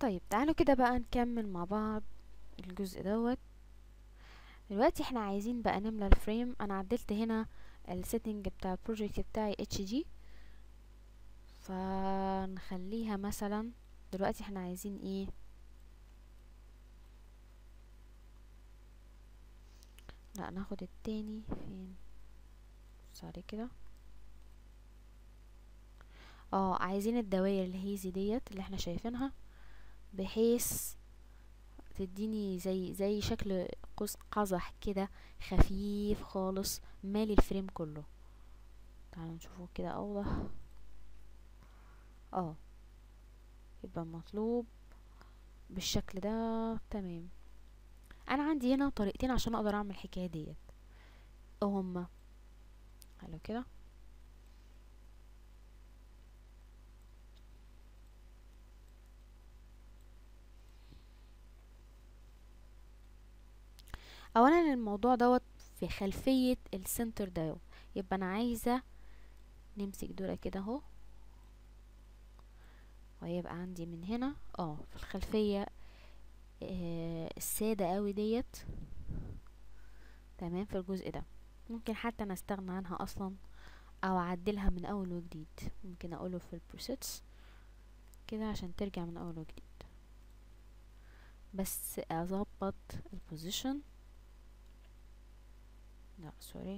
طيب تعالوا كده بقى نكمل مع بعض الجزء دوت دلوقتي احنا عايزين بقى نملى الفريم انا عدلت هنا السيتنج بتاع البروجكت بتاعي اتش جي فنخليها مثلا دلوقتي احنا عايزين ايه لا ناخد التاني فين بص عليه كده اه عايزين الدوائر الهيزي ديت اللي احنا شايفينها بحيث تديني زي زي شكل قوس قزح كده خفيف خالص مالي الفريم كله تعالوا نشوفه كده اوضح اه يبقى مطلوب بالشكل ده تمام انا عندي هنا طريقتين عشان اقدر اعمل الحكايه ديت هما حلو كده اولا الموضوع دوت في خلفيه السنتر دايو يبقى انا عايزه نمسك دول كده اهو ويبقى عندي من هنا اه في الخلفيه آه الساده قوي ديت تمام في الجزء ده ممكن حتى نستغنى عنها اصلا او اعدلها من اول وجديد ممكن اقوله في البروسيتس كده عشان ترجع من اول وجديد بس اظبط البوزيشن لا سوري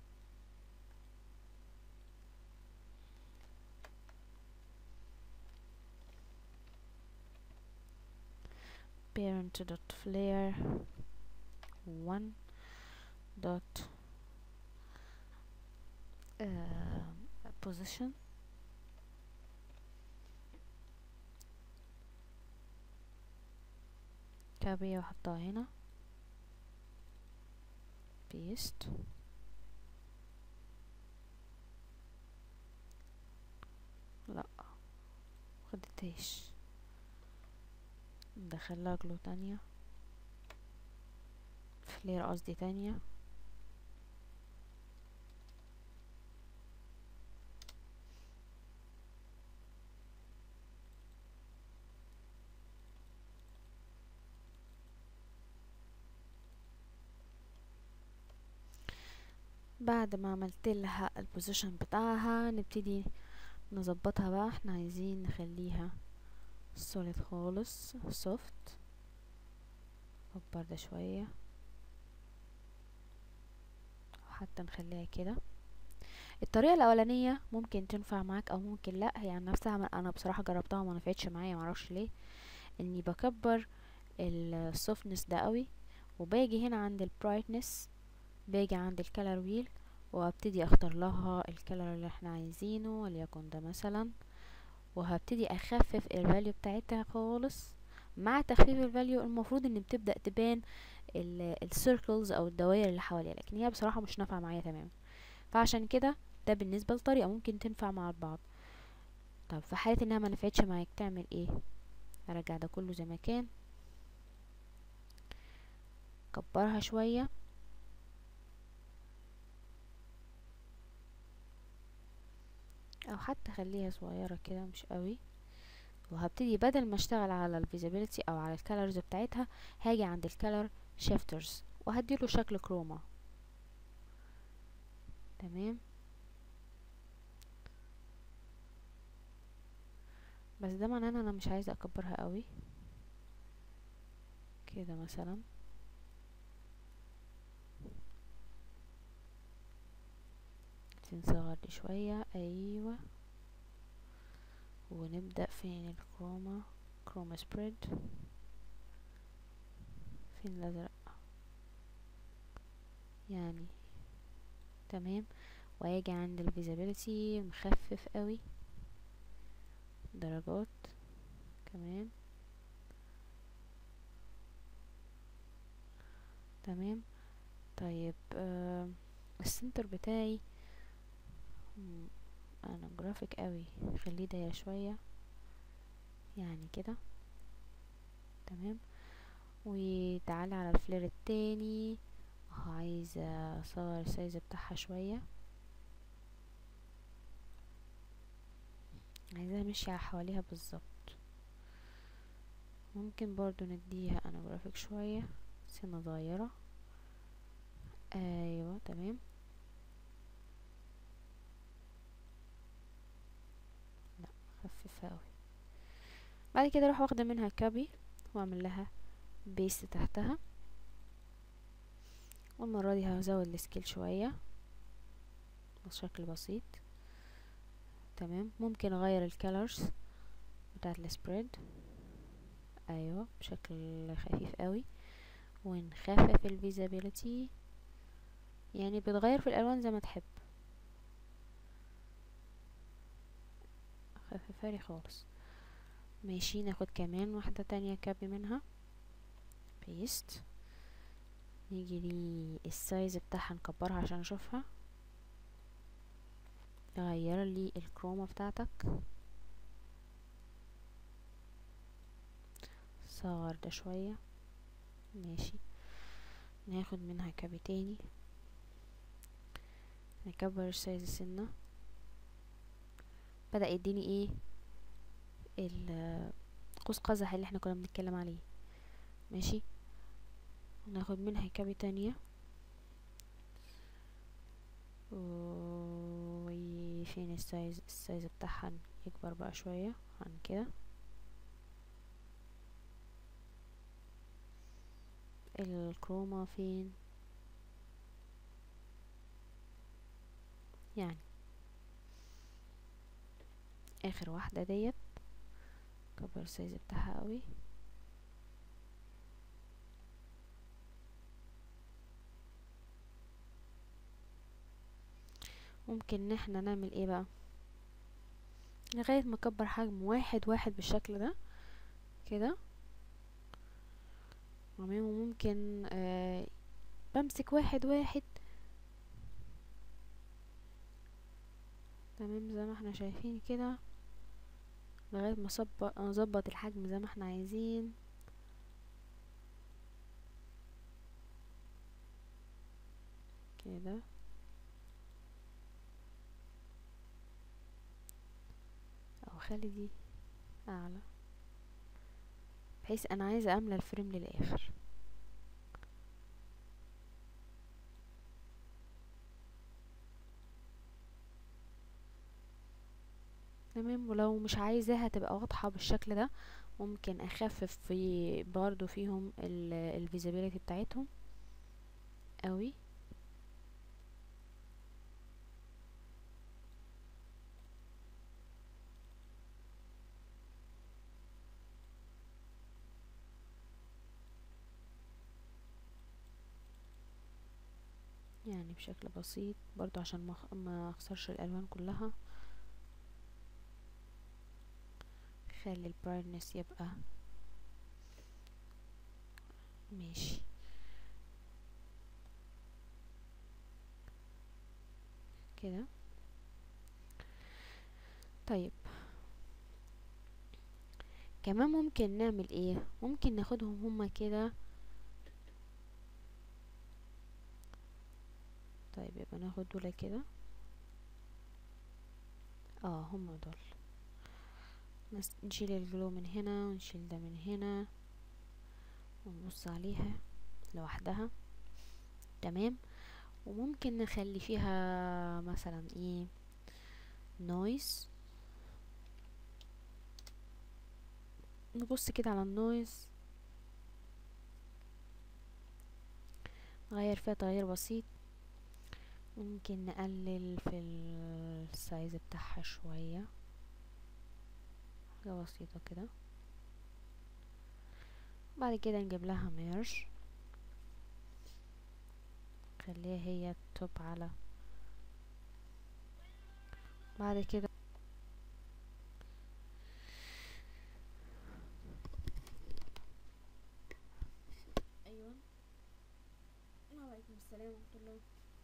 parent dot flare one dot uh, position كابية واحطها هنا paste لا خدتهاش ندخلها جلو تانية فلير قصدي تانية بعد ما عملت لها البوزيشن بتاعها نبتدي نظبطها بقى احنا عايزين نخليها سوليد خالص سوفت كبر ده شوية حتى نخليها كده الطريقة الأولانية ممكن تنفع معاك أو ممكن لأ هي عن نفسها أنا بصراحة جربتها وما نفعتش معايا معرفش ليه إني بكبر السوفتنس ده قوي وباجي هنا عند البرايتنس باجي عند الكالر ويل وابتدي اختار لها الكالر اللي احنا عايزينه وليكن ده مثلا وهبتدي اخفف الفاليو بتاعتها خالص مع تخفيف الفاليو المفروض ان بتبدا تبان السيركلز او الدوائر اللي حواليها لكن هي بصراحه مش نافعه معايا تمام فعشان كده ده بالنسبه لطريقه ممكن تنفع مع البعض طب في حاله انها ما نفعتش معاك تعمل ايه ارجع ده كله زي ما كان كبرها شويه او حتى خليها صغيرة كده مش قوي وهبتدي بدل ما اشتغل على الفيزيبيليتي او على الكالرز بتاعتها هاجي عند الكالر شيفترز وهديله شكل كروما تمام بس ده معناه ان انا مش عايزه اكبرها قوي كده مثلا نصغر دي شوية ايوه ونبدأ فين الكروما كروما سبريد فين الازرق يعني تمام وهيجي عند الفيزابيلتي مخفف قوي درجات كمان تمام طيب آه السنتر بتاعي انا جرافيك قوي خليه ضيق شويه يعني كده تمام وتعالى على الفلير التاني عايزه اصغر السايز بتاعها شويه عايزاها ماشيه حواليها بالظبط ممكن برضو نديها انوجرافيك شوية سنة صغيرة ايوه تمام لا خففها اوي بعد كده اروح واخدة منها كابي واعمل لها بيست تحتها والمرة دي هزود السكيل شوية بشكل بسيط تمام ممكن اغير الكالرز بتاعت السبريد ايوه بشكل خفيف قوي ونخفف الفيزابيليتي يعني بتغير في الالوان زي ما تحب خففها لي خالص ماشي ناخد كمان واحدة تانية كابي منها بيست نيجي لي السايز بتاعها نكبرها عشان اشوفها غير لي الكروما بتاعتك صغر ده شوية ماشي ناخد منها كابي تاني نكبر السايز سنة بدأ يديني ايه قوس قزح اللي احنا كنا بنتكلم عليه ماشي ناخد منها كابي تانية وفين السايز السايز بتاعها يكبر بقى شوية عن كده الكروما فين يعني اخر واحدة ديت كبر السايز بتاعها قوي ممكن ان احنا نعمل ايه بقى لغاية ما اكبر حجم واحد واحد بالشكل ده كده تمام وممكن آه بمسك واحد واحد تمام زي ما احنا شايفين كده لغاية ما اظبط الحجم زي ما احنا عايزين كده او خلي دي اعلى بحيث انا عايزة املى الفريم للاخر تمام ولو مش عايزاها تبقى واضحة بالشكل ده ممكن اخفف في برضو فيهم الفيزابيليتي بتاعتهم قوي يعني بشكل بسيط برضو عشان ما اخسرش الالوان كلها خلي البرايتنس يبقى ماشي كده طيب كمان ممكن نعمل ايه ممكن ناخدهم هما كده طيب يبقى ناخد دول كده اه هما دول نشيل الجلو من هنا ونشيل ده من هنا ونبص عليها لوحدها تمام وممكن نخلي فيها مثلا ايه نويز نبص كده على النويز نغير فيها تغيير بسيط ممكن نقلل في السايز بتاعها شويه حاجة بسيطة كده بعد كده نجيب لها ميرج خليها هي توب على بعد كده ايوه وعليكم السلام ورحمه الله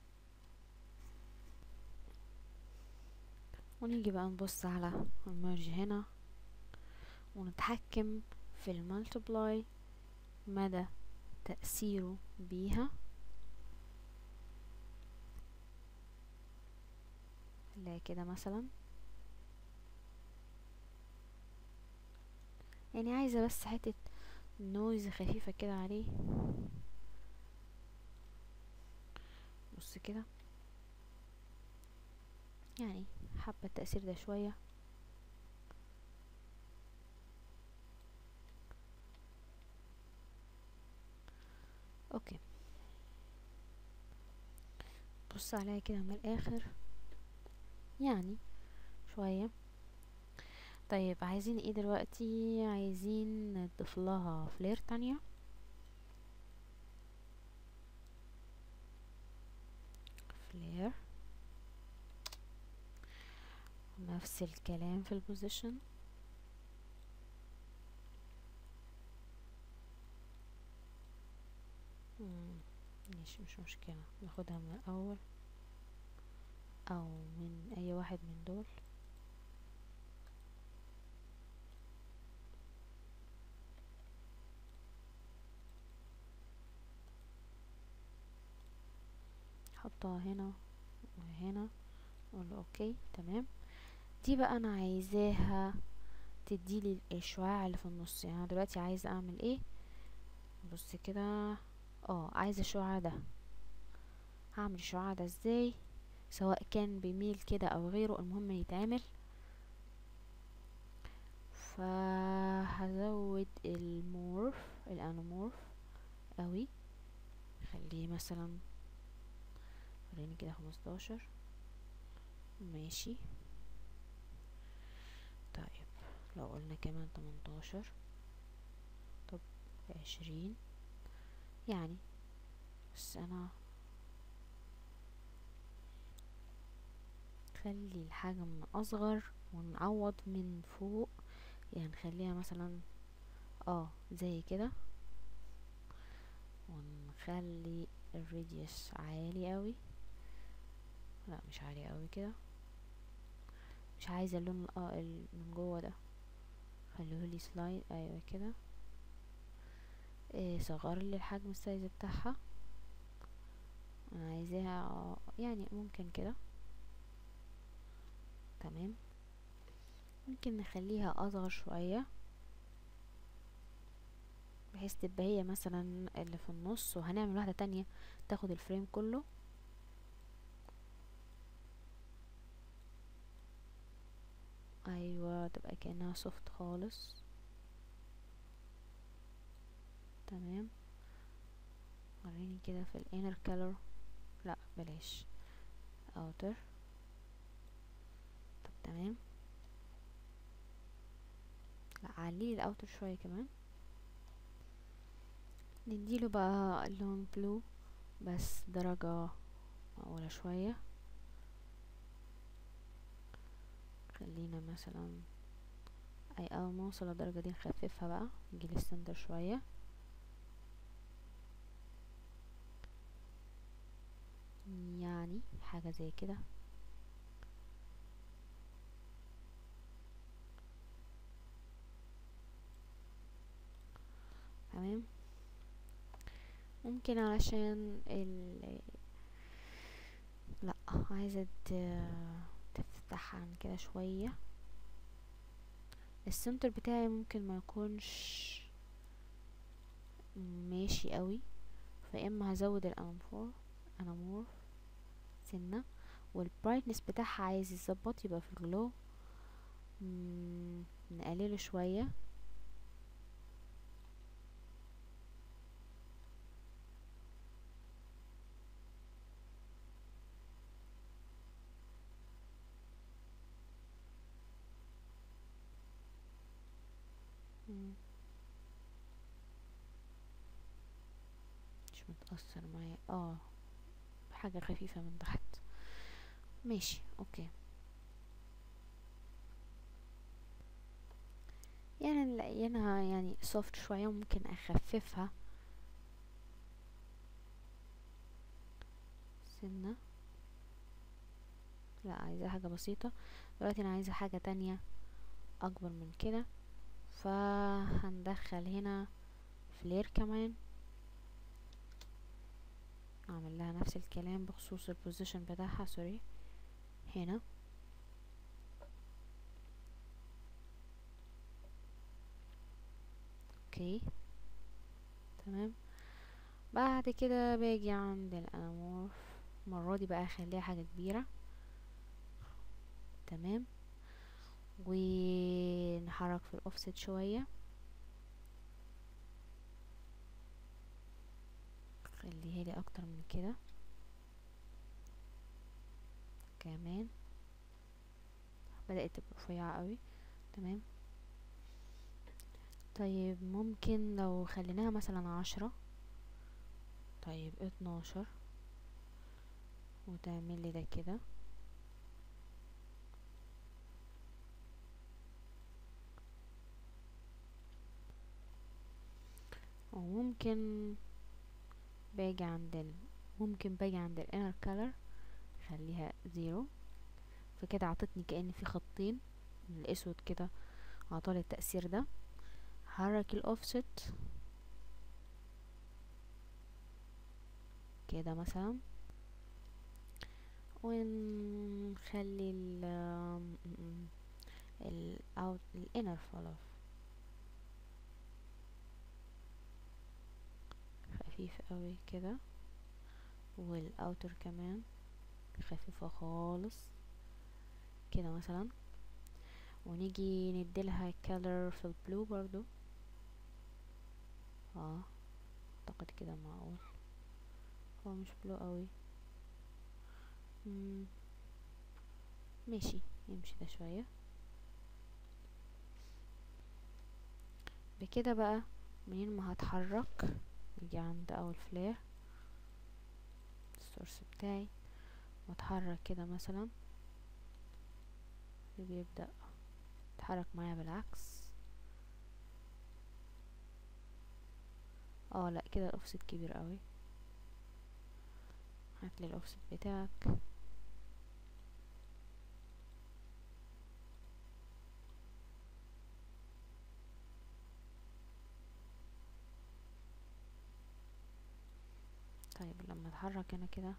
ونيجي بقى نبص على الميرج هنا ونتحكم في المالتبلاي مدى تأثيره بيها نلاقي كده مثلا يعني عايزة بس حتة نويز خفيفة كده عليه بص كده يعني حابة التأثير ده شوية اوكي بص عليها كده من الاخر يعني شوية طيب عايزين ايه دلوقتي عايزين نضيف لها فلير تانية فلير نفس الكلام في البوزيشن ماشي مش مشكلة ناخدها من الأول أو من أي واحد من دول حطها هنا وهنا اقول له اوكي تمام دي بقى انا عايزاها تديلي الاشعاع اللي في النص يعني انا دلوقتي عايزه اعمل ايه بص كده اه عايزه الشعاع ده هعمل الشعاع ده ازاي سواء كان بميل كده او غيره المهم يتعمل فهزود المورف الانومورف قوي خليه مثلا خليني كده خمستاشر ماشي طيب لو قلنا كمان تمنتاشر طب عشرين يعني بس انا خلي الحجم اصغر ونعوض من فوق يعني نخليها مثلا اه زي كده ونخلي الراديوس عالي قوي لا مش عالي قوي كده مش عايزه اللون اه من جوه ده خليه لي سلايد ايوه كده إيه صغر لي الحجم السايز بتاعها انا عايزاها يعني ممكن كده تمام ممكن نخليها اصغر شويه بحيث تبقى هي مثلا اللي في النص وهنعمل واحده تانية تاخد الفريم كله ايوه تبقى كأنها سوفت خالص تمام وريني كده في الانر كولر لا بلاش اوتر طب تمام لا عليه الاوتر شويه كمان نديله بقى اللون بلو بس درجة معقولة شوية خلينا مثلا اي اول ما اوصل للدرجة دي نخففها بقى نجي للسنتر شوية يعني حاجة زي كده تمام ممكن علشان ال لا عايزة تفتح عن كده شوية السنتر بتاعي ممكن ما يكونش ماشي قوي فاما هزود الانفور انامور سنة والبرايتنس بتاعها عايز يظبط يبقى في الجلو نقلله شوية مش متأثر معايا اه حاجة خفيفة من تحت ماشي اوكي يعني لقيناها يعني سوفت شوية ممكن اخففها سنة لا عايزة حاجة بسيطة دلوقتي انا عايزة حاجة تانية اكبر من كده فهندخل هنا فلير كمان اعمل لها نفس الكلام بخصوص البوزيشن بتاعها سوري هنا اوكي تمام بعد كده باجي عند الانامورف المرة دي بقى اخليها حاجة كبيرة تمام ونحرك في الاوفست شوية خليها لي اكتر من كده كمان بدأت تبقى رفيعة قوي تمام طيب ممكن لو خليناها مثلا عشرة طيب اتناشر وتعمل لي ده كده وممكن باجي عند ال ممكن باجي عند ال inner color خليها زيرو فكده عطتني كأن في خطين الاسود كده عطالي التأثير ده حرك الاوفست كده مثلا ونخلي ال ال out الانر فلوف خفيف قوي كده والاوتر كمان خفيفة خالص كده مثلا ونيجي نديلها color في البلو برضو اه اعتقد كده معقول هو مش بلو قوي مم. ماشي يمشي ده شوية بكده بقى منين ما هتحرك نيجي عند اول فلير السورس بتاعي واتحرك كده مثلا بيبدأ يتحرك معايا بالعكس اه لا كده الاوفست كبير قوي هاتلي الاوفست بتاعك طيب لما اتحرك انا كده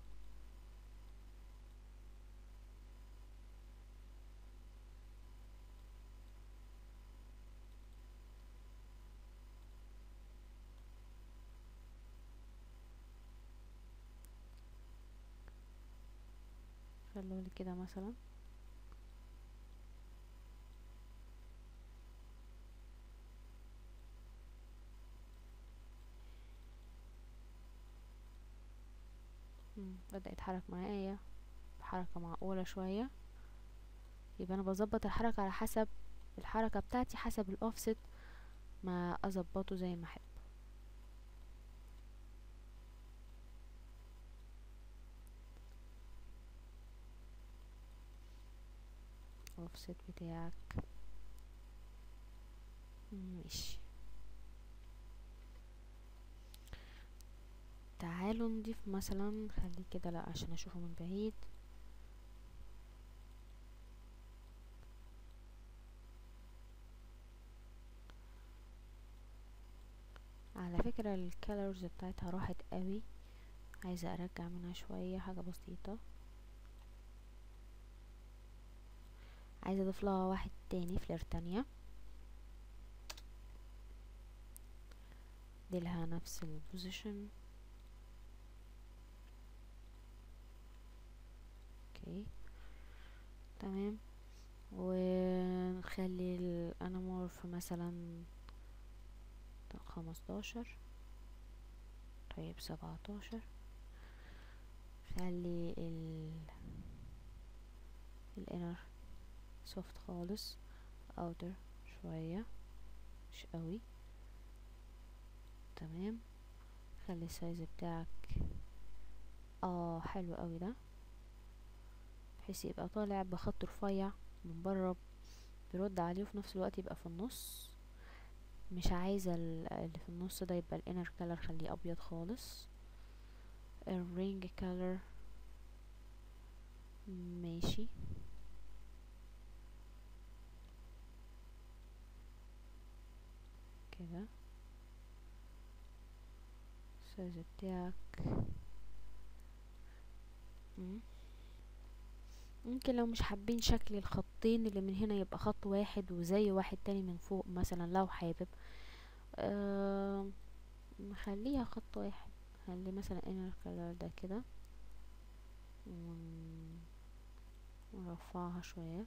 خلولي كده مثلا مم، بدأ يتحرك معايا بحركة معقولة شوية يبقى انا بظبط الحركة على حسب الحركة بتاعتي حسب الاوفست ما اظبطه زي ما احب الاوفست بتاعك ماشي تعالوا نضيف مثلا خليه كده لا عشان اشوفه من بعيد على فكرة الكالورز بتاعتها راحت قوي عايزة ارجع منها شوية حاجة بسيطة عايزة اضيف لها واحد تاني فلير تانية ديلها نفس البوزيشن اوكي تمام ونخلي الانامورف مثلا خمستاشر طيب سبعتاشر خلي ال الانر سوفت خالص اوتر شوية مش قوي تمام خلي السايز بتاعك اه حلو قوي ده بحيث يبقى طالع بخط رفيع من بره بيرد عليه وفي نفس الوقت يبقى في النص مش عايزة اللي في النص ده يبقى الانر كلر خليه ابيض خالص الرينج كلر ماشي كده السايز بتاعك مم. ممكن لو مش حابين شكل الخطين اللي من هنا يبقى خط واحد وزي واحد تاني من فوق مثلا لو حابب آه نخليها خط واحد خلي مثلا inner color ده كده ون- ونرفعها شوية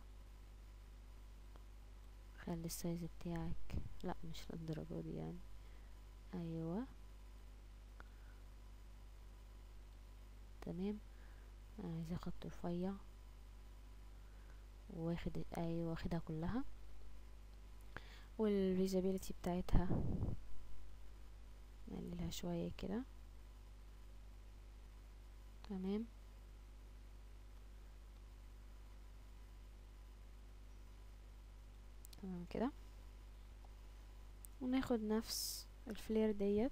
خلي السايز بتاعك لا مش للدرجة دي يعني ايوه تمام أنا عايزة خط رفيع واخد ايوه واخدها كلها والفيزابيلتي بتاعتها نقللها شوية كده تمام تمام كده وناخد نفس الفلير ديت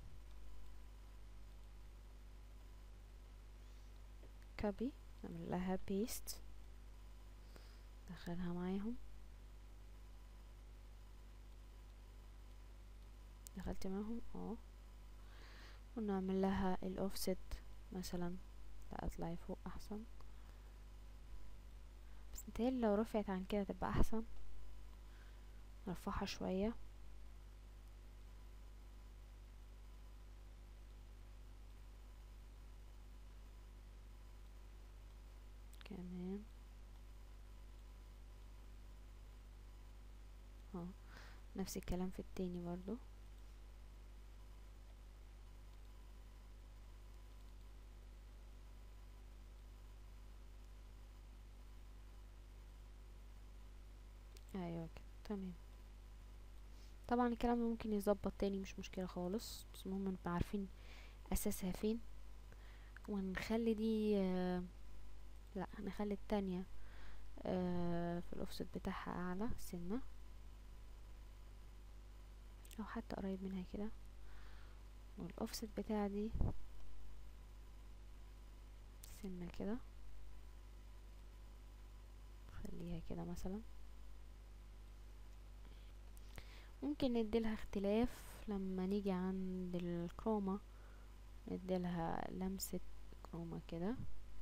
كوبي نعمل لها بيست ندخلها معاهم دخلت معاهم اه ونعمل لها الاوفست مثلا لا اطلعي فوق احسن بس متهيألي لو رفعت عن كده تبقى احسن نرفعها شوية كمان اه نفس الكلام في التاني برضو ايوه كده تمام طبعا الكلام ده ممكن يظبط تاني مش مشكلة خالص بس المهم نبقى عارفين اساسها فين ونخلي دي آه لا نخلي التانية آه في الاوفست بتاعها اعلى سنة او حتى قريب منها كده والاوفست بتاع دي سنة كده خليها كده مثلا ممكن نديلها اختلاف لما نيجي عند الكروما نديلها لمسة كروما كده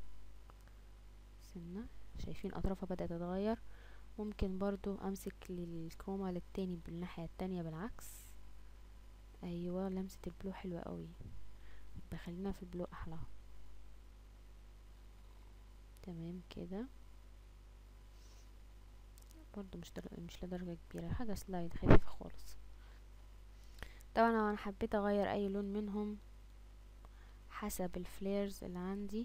سنة شايفين اطرافها بدأت تتغير ممكن برضو امسك للكروما للتاني بالناحية التانية بالعكس ايوه لمسة البلو حلوة قوي بخلينا في البلو احلى تمام كده برضو مش در... مش لدرجة كبيرة حاجة سلايد خفيفة خالص طبعا لو انا حبيت اغير اي لون منهم حسب الفليرز اللي عندي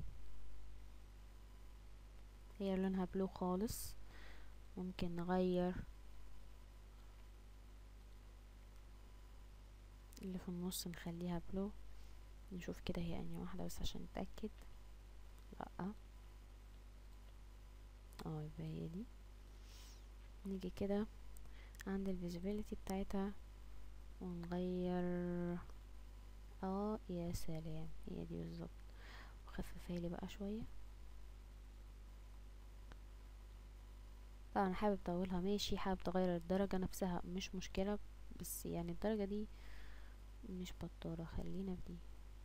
هي لونها بلو خالص ممكن نغير اللي في النص نخليها بلو نشوف كده هي انهي واحدة بس عشان نتأكد لا اه يبقى هي دي نيجي كده عند الفيزيبيليتي بتاعتها ونغير اه يا سلام هي دي بالظبط وخففها لي بقى شويه طبعا حابب تطولها ماشي حابب تغير الدرجة نفسها مش مشكلة بس يعني الدرجة دي مش بطالة خلينا بدي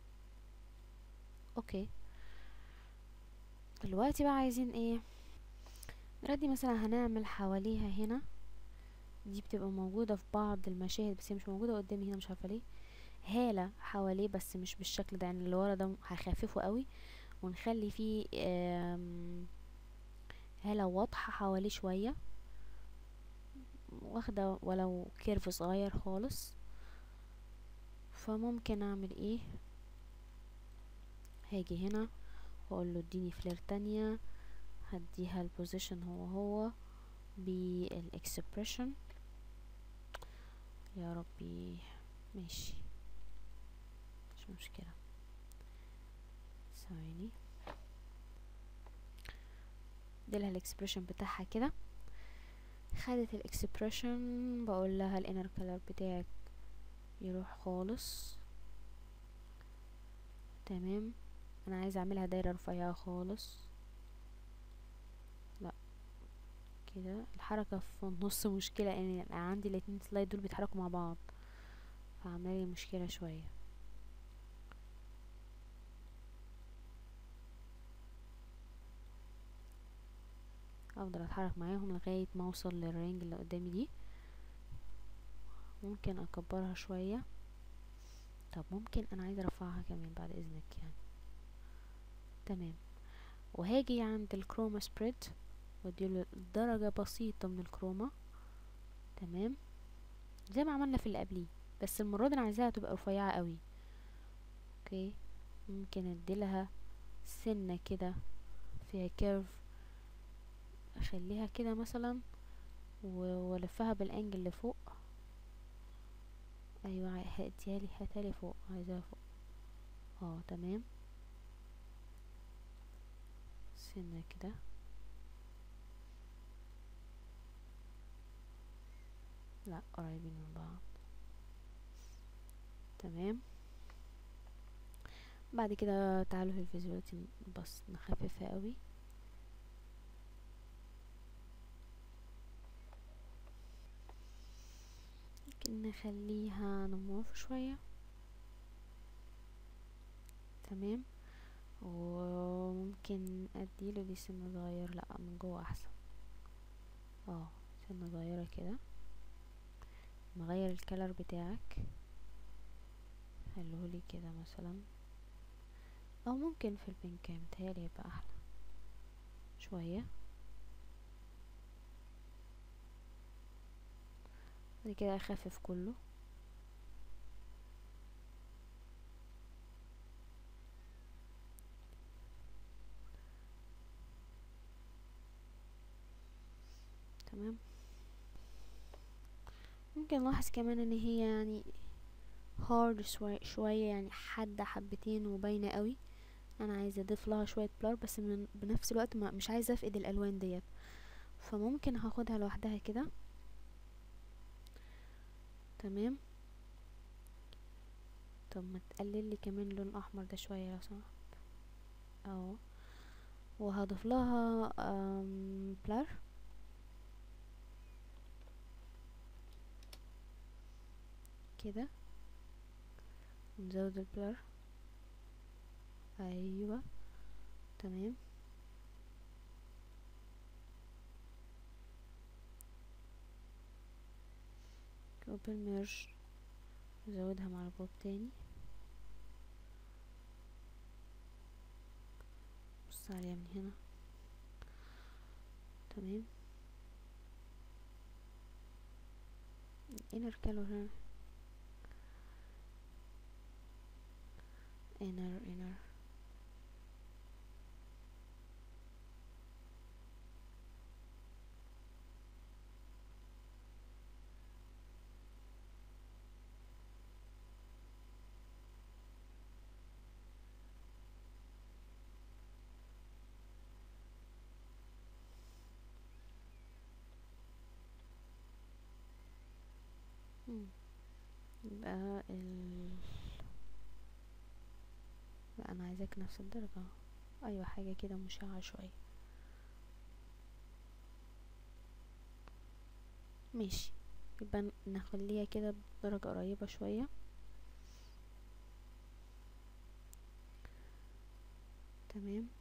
اوكي دلوقتي بقى عايزين ايه دي مثلا هنعمل حواليها هنا دي بتبقى موجودة في بعض المشاهد بس هي مش موجودة قدامي هنا مش عارفة ليه هالة حواليه بس مش بالشكل ده يعني اللي ورا ده هخففه قوي ونخلي فيه هالة واضحة حواليه شوية واخدة ولو كيرف صغير خالص فممكن اعمل ايه هاجي هنا واقول له اديني فلير تانية هديها البوزيشن هو هو بالاكسبريشن يا ربي ماشي مش مشكلة ثواني اديلها الاكسبريشن بتاعها كده خدت الاكسبريشن بقول لها الانر كلر بتاعك يروح خالص تمام انا عايزه اعملها دايره رفيعه خالص لا كده الحركه في النص مشكله ان يعني عندي الاتنين سلايد دول بيتحركوا مع بعض فعمالي مشكله شويه افضل اتحرك معاهم لغايه ما اوصل للرينج اللي قدامي دي ممكن اكبرها شويه طب ممكن انا عايزه ارفعها كمان بعد اذنك يعني تمام وهاجي عند الكروما سبريد واديله درجة بسيطة من الكروما تمام زي ما عملنا في اللي قبليه بس المرة دي انا عايزاها تبقى رفيعة قوي اوكي ممكن اديلها سنة كده فيها كيرف اخليها كده مثلا والفها بالانجل لفوق ايوه هاتيالي هاتالي فوق عايزاها فوق اه تمام سنة كده لا قريبين من بعض تمام بعد كده تعالوا في الفيزيواليتي بس نخففها قوي ممكن نخليها نموف شوية تمام وممكن اديله دي سنة صغير لا من جوه احسن اه سنة صغيرة كده نغير الكلر بتاعك خلوهولي كده مثلا او ممكن في البينك متهيألي يبقى احلى شوية بعد كده اخفف كله تمام ممكن نلاحظ كمان ان هي يعني هارد شوية, شوية يعني حادة حبتين وباينة قوي انا عايزة اضيف لها شوية بلار بس من بنفس الوقت ما مش عايزة افقد الالوان ديت فممكن هاخدها لوحدها كده تمام طب ما تقلل لي كمان اللون الاحمر ده شوية لو سمحت اهو وهضيف لها بلار كده نزود البلر ايوه تمام اوبن ميرج نزودها مع البوب تاني بص عليها من هنا تمام inner color هنا inner inner يبقى ال لا انا عايزاك نفس الدرجة ايوه حاجة كده مشعة شوية ماشي يبقى نخليها كده بدرجة قريبة شوية تمام